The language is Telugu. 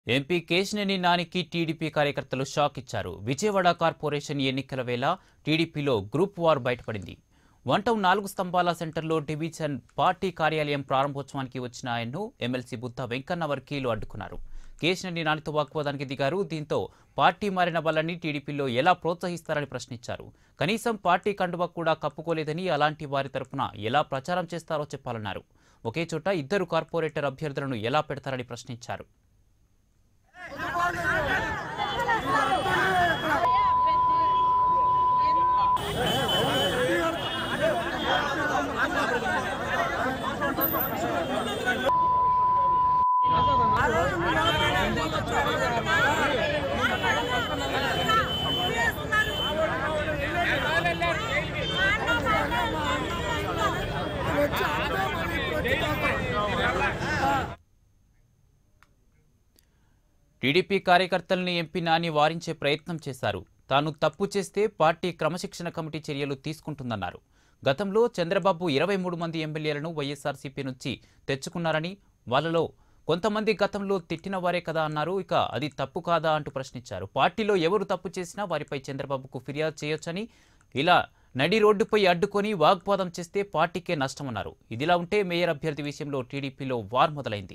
ఎంపీ కేశినేని నానికి టీడీపీ కార్యకర్తలు షాక్ ఇచ్చారు విజయవాడ కార్పొరేషన్ ఎన్నికల వేళ టీడీపీలో గ్రూప్ వార్ బయటపడింది వన్ టౌన్ నాలుగు స్తంభాల సెంటర్లో డివిజన్ పార్టీ కార్యాలయం ప్రారంభోత్సవానికి వచ్చిన ఆయన్ను ఎమ్మెల్సీ బుద్ధ వెంకన్న వర్గీయులు అడ్డుకున్నారు కేశినేని నానితో వాగ్వాదానికి దిగారు దీంతో పార్టీ మారిన వాళ్ళని టీడీపీలో ఎలా ప్రోత్సహిస్తారని ప్రశ్నించారు కనీసం పార్టీ కండువా కూడా కప్పుకోలేదని అలాంటి వారి తరపున ఎలా ప్రచారం చేస్తారో చెప్పాలన్నారు ఒకే చోట ఇద్దరు కార్పొరేటర్ అభ్యర్థులను ఎలా పెడతారని ప్రశ్నించారు టీడీపీ కార్యకర్తల్ని ఎంపీ నాని వారించే ప్రయత్నం చేశారు తాను తప్పు చేస్తే పార్టీ క్రమశిక్షణ కమిటీ చర్యలు తీసుకుంటుందన్నారు గతంలో చంద్రబాబు ఇరవై మూడు మంది ఎమ్మెల్యేలను వైఎస్ఆర్సీపీ నుంచి తెచ్చుకున్నారని వాళ్ళలో కొంతమంది గతంలో తిట్టిన వారే కదా అన్నారు ఇక అది తప్పు కాదా అంటూ ప్రశ్నించారు పార్టీలో ఎవరు తప్పు చేసినా వారిపై చంద్రబాబుకు ఫిర్యాదు చేయొచ్చని ఇలా నడి రోడ్డుపై అడ్డుకొని వాగ్వాదం చేస్తే పార్టీకే నష్టమన్నారు ఇదిలా ఉంటే మేయర్ అభ్యర్థి విషయంలో టీడీపీలో వార్ మొదలైంది